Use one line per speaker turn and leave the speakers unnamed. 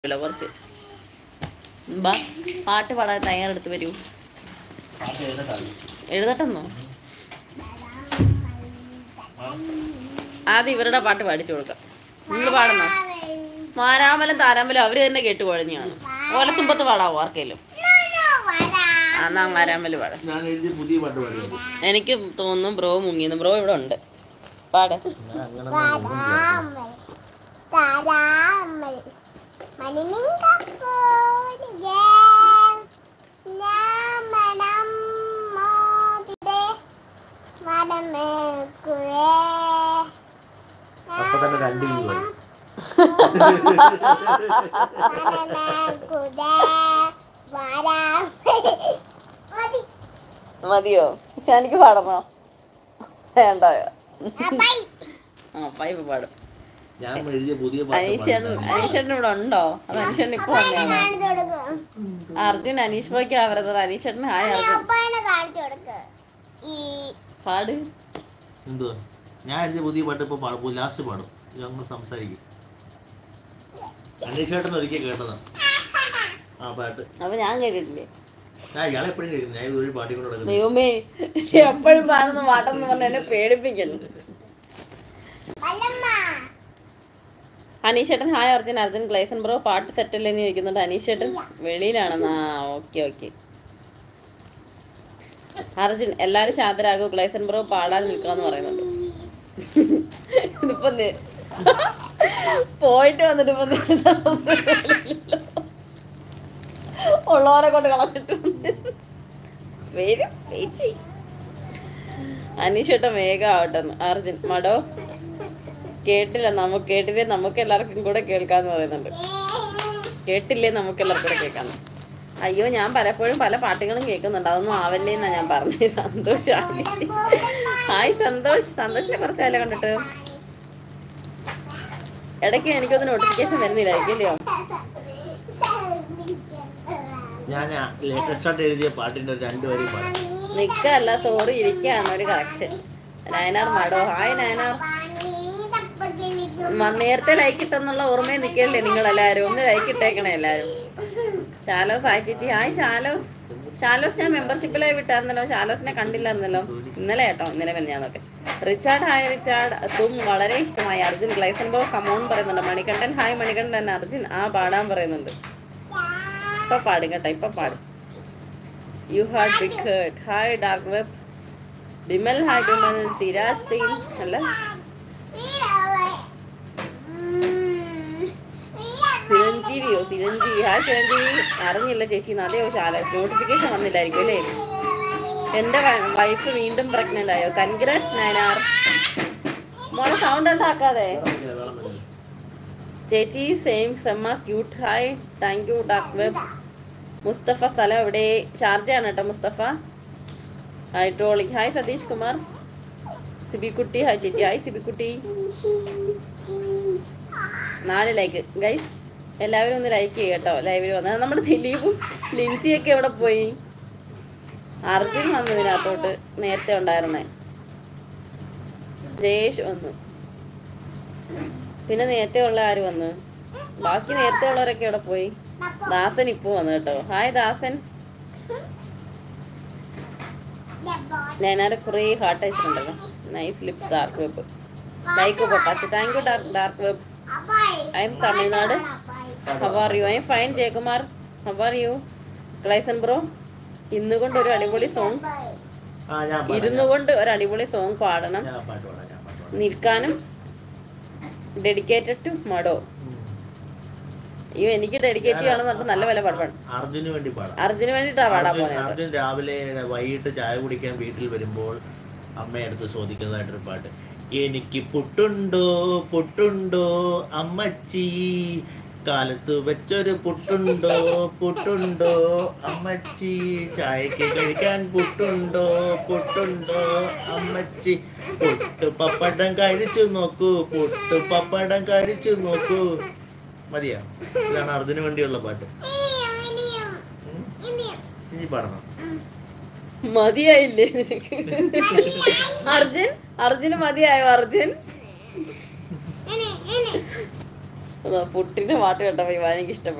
ഇല്ല കുറച്ച് ബാ പാട്ട് പാടാൻ തയ്യാറെടുത്ത് വരൂ
പാട്ട് എഴുതട്ടാ
എഴുതട്ടെന്നോ ആദ്യം ഇവരുടെ പാട്ട് പാടിച്ചു കൊടുക്കാം നിങ്ങൾ പാടുന്നോ മാരാമലും താരാമലും അവര് തന്നെ കേട്ട് കുഴഞ്ഞാണ് ഓലത്തുമ്പത്ത് പാടാവോ ആർക്കെങ്കിലും ആ, എന്നാ മാരാമല് പാടാം
ഞാൻ എഴുതിയ പുതിയ പാട്ട് പാടിയത്
എനിക്ക് തോന്നുന്നു ബ്രോ മുങ്ങിയെന്ന് ബ്രോ ഇവിടെ ഉണ്ട് പാട്
ഞാൻ അങ്ങനെ ഒന്നും എഴുതുന്നില്ല.
താരാമൽ മണിമിങ്കപ്പോലികേ ഞാമനം മോതിരെ വടമേക്കുവേ
അപ്പൊ തന്നെ രണ്ട് view ആയി.
വടമേക്കുതേ വരാമൽ മതി
മതിയോ പക്ഷെ എനിക്ക് പാടണോ വേണ്ടയോ
ബൈ
ആ പൈപ്പ് പാടും
ഞാൻ എഴുതിയ പുതിയ പാട്ട്
അനീഷേട്ടൻ
പാടിയതാണ്.
അനീഷേട്ടൻ ഇവിടെ ഉണ്ടോ അത് അനീഷേട്ടൻ ഇപ്പൊ വന്നെയാണോ
കാണിച്ചു കൊടുക്ക്
അർജുൻ അനീഷ് പോയിക്കാ വരുന്നത് അനീഷേട്ടൻ ഹായ് അർജുൻ
അപ്പാനെ കാണിച്ചു കൊടുക്ക് ഈ
പാട്
എന്തുവാ ഞാൻ എഴുതിയ പുതിയ പാട്ട് ഇപ്പൊ പാടും ലാസ്റ്റ് പാടും ഞങ്ങൾ സംസാരിക്കും അനീഷേട്ടൻ ഒരിക്കൽ കേട്ടതാ ആ പാട്ട്
അപ്പൊ ഞാൻ കേട്ടിട്ടില്ലേ
ഞാൻ ഇയാളെ എപ്പോഴും കേൾക്കുന്നു ഞാൻ ഇതൊരു പാട്ടി കൊണ്ട് നടക്കുന്നു
ദൈവമേ എപ്പോഴും പാടുന്ന പാട്ടെന്ന് പറഞ്ഞ എന്നെ പേടിപ്പിക്കുന്നു
വല്ലമ്മ
അനീഷേട്ടൻ ഹായ് അർജുൻ അർജുൻ ഗ്ലേസൻ ബ്രോ പാട്ട് സെറ്റ് അല്ലേന്ന് ചോദിക്കുന്നുണ്ട് അനീഷേട്ടൻ വെളിയിലാണെന്ന് ആ ഓക്കെ ഓക്കെ അർജുൻ എല്ലാരും ശാന്തരാകൂ ഗ്ലേസൻ ബ്രോ പാടാൻ നിൽക്കാന്ന് പറയുന്നുണ്ട് ഇതിപ്പോ നി- പോയിട്ട് വന്നിട്ട് ഇപ്പൊ നി- ഉള്ളവരെ കൊണ്ട് കളഞ്ഞിട്ട് വരും വെയിറ്റ് ചെയ്യും അനീഷേട്ടൻ വേഗം ആവട്ടെ അർജുൻ മടോ കേട്ടില്ല നമുക്ക് കേട്ടില്ലേ നമുക്ക് എല്ലാവർക്കും കൂടെ കേൾക്കാന്ന് പറയുന്നുണ്ട് കേട്ടില്ലേ നമുക്ക് എല്ലാവർക്കും കൂടെ കേൾക്കാന്ന് അയ്യോ ഞാൻ പലപ്പോഴും പല പാട്ടുകളും കേൾക്കുന്നുണ്ട് അതൊന്നും ആവല്ലേ എന്നാ ഞാൻ പറഞ്ഞത് സന്തോഷ് ആലിച്ചി ഹായ് സന്തോഷ് സന്തോഷിനെ കുറച്ചാലേ കണ്ടിട്ട് ഇടയ്ക്ക് എനിക്കൊന്ന് നോട്ടിഫിക്കേഷൻ വരുന്നില്ലായിരിക്കും അല്ലയോ
ഞാൻ ലേറ്റസ്റ്റ് ആയിട്ട് എഴുതിയ പാട്ടിന്റെ ഒരു രണ്ട് വരി പാടാം
നിക്കല്ല സോറി ഇരിക്കാണ് ഒരു കറക്ഷൻ നയനാർ മാഡോ ഹായ് നയനാർ മ- നേരത്തെ ലൈക്ക് ഇട്ടെന്നുള്ള ഓർമ്മയിൽ നിൽക്കണ്ടേ നിങ്ങൾ എല്ലാവരും ഒന്ന് ലൈക്ക് ഇട്ടേക്കണേ എല്ലാവരും ഷാലോസ് ഹായ് ചേച്ചി ഹായ് ഷാലോസ് ഷാലോസ് ഞാൻ മെമ്പർഷിപ്പിലായി വിട്ടായിരുന്നല്ലോ ഷാലോസിനെ കണ്ടില്ലായിരുന്നല്ലോ ഇന്നലെ കേട്ടോ ഇന്നലെ ഞാനൊക്കെ റിച്ചാർഡ് ഹായ് റിച്ചാർഡ് തും വളരെ ഇഷ്ടമായി അർജുൻ ഗ്ലൈസൻ ബോ കമോൺ പറയുന്നുണ്ട് മണികണ്ഠൻ ഹായ് മണികണ്ഠൻ അർജുൻ ആ പാടാൻ പറയുന്നുണ്ട് ഇപ്പൊ പാടും കേട്ടോ ഇപ്പൊ പാടും you hard big heart hi dark web Bimal hi Bimal Siraj scene അല്ല ചിരഞ്ജീവിയോ ചിരഞ്ജീവി ഹായ് ചിരഞ്ജീവി അറിഞ്ഞില്ല ചേച്ചി അതെയോ ശാല നോട്ടിഫിക്കേഷൻ വന്നില്ലായിരിക്കും അല്ലേ എന്റെ വൈഫ് വീണ്ടും പ്രഗ്നന്റ് ആയോ കൺഗ്രാറ്റ്സ് നയനാർ മോളെ സൗണ്ട് ഉണ്ടാക്കാതെ ചേച്ചി സെയിം സെമ്മ cute hi thank you dark web Mustafa സ്ഥലം എവിടെ ഷാർജയാണ് കേട്ടോ Mustafa hi trolling hi Satish Kumar Sibikutty hi ചേച്ചി ഹായ് സിബിക്കുട്ടി നാല് ലൈക്ക് ഗൈസ് എല്ലാവരും ഒന്ന് ലൈക്ക് ചെയ്യുക കേട്ടോ ലൈവിൽ വന്നത് നമ്മുടെ ദിലീപും ലിൻസിയൊക്കെ എവിടെ പോയി അർജുൻ വന്നു ഇതിനകത്തോട്ട് നേരത്തെ ഉണ്ടായിരുന്നേ ജയേഷ് വന്നു പിന്നെ നേരത്തെ ഉള്ള ആര് വന്നു ബാക്കി നേരത്തെ ഉള്ളവരൊക്കെ എവിടെ പോയി ദാസൻ ഇപ്പൊ വന്നു കേട്ടോ ഹായ് ദാസൻ ഞാനാരെ കുറേ ഹാർട്ട് അയച്ചിട്ടുണ്ടല്ലോ nice lips dark web like പൊട്ടാച്ച് thank you dark dark web I'm Tamil Nadu how are you I'm fine Jayakumar how are you ക്ലൈസൻ ബ്രോ ഇന്ന് കൊണ്ട് ഒരു അടിപൊളി സോങ്
ആ ഞാൻ പാടാം,
ഇരുന്നു കൊണ്ട് ഒരു അടിപൊളി സോങ് പാടണം
ഞാൻ പാട്ട് പാടാം ഞാൻ പാട്ട് പാടാം
നിൽക്കാനും ഡെഡിക്കേറ്റഡ് ടു മഡോ
ഉം.
അയ്യോ എനിക്ക് ഡെഡിക്കേറ്റ് ചെയ്യണം എന്നിട്ട് നല്ല വില പാടുപാടും
അർജുന് വേണ്ടി പാടാം
അർജുന് വേണ്ടിട്ടാ പാടാൻ
അർജുൻ
പോകുന്നത്
അർജുൻ രാവിലെ വൈകിട്ട് ചായ കുടിക്കാൻ വീട്ടിൽ വരുമ്പോൾ അമ്മയടുത്ത് ചോദിക്കുന്നതായിട്ടൊരു പാട്ട് എനിക്ക് പുട്ടുണ്ടോ പുട്ടുണ്ടോ അമ്മച്ചി കാലത്ത് വെച്ചൊരു പുട്ടുണ്ടോ പുട്ടുണ്ടോ അമ്മച്ചി ചായക്ക് കഴിക്കാൻ പുട്ടുണ്ടോ പുട്ടുണ്ടോ അമ്മച്ചി പുട്ട് പപ്പടം കഴിച്ചു നോക്കൂ പുട്ട് പപ്പടം കഴിച്ചു നോക്കൂ മതിയാ ഇതാണ് അർജുന് വേണ്ടിയുള്ള പാട്ട് ഉം. ഇനി പാടണം
മതിയായില്ലേ നിനക്ക് അർജുൻ അർജുന് മതിയായോ അർജുൻ അതാ പുട്ടിന്റെ പാട്ട് കേട്ടപ്പോ ഇവാനിക്ക് ഇഷ്ടപ്പെട്ടു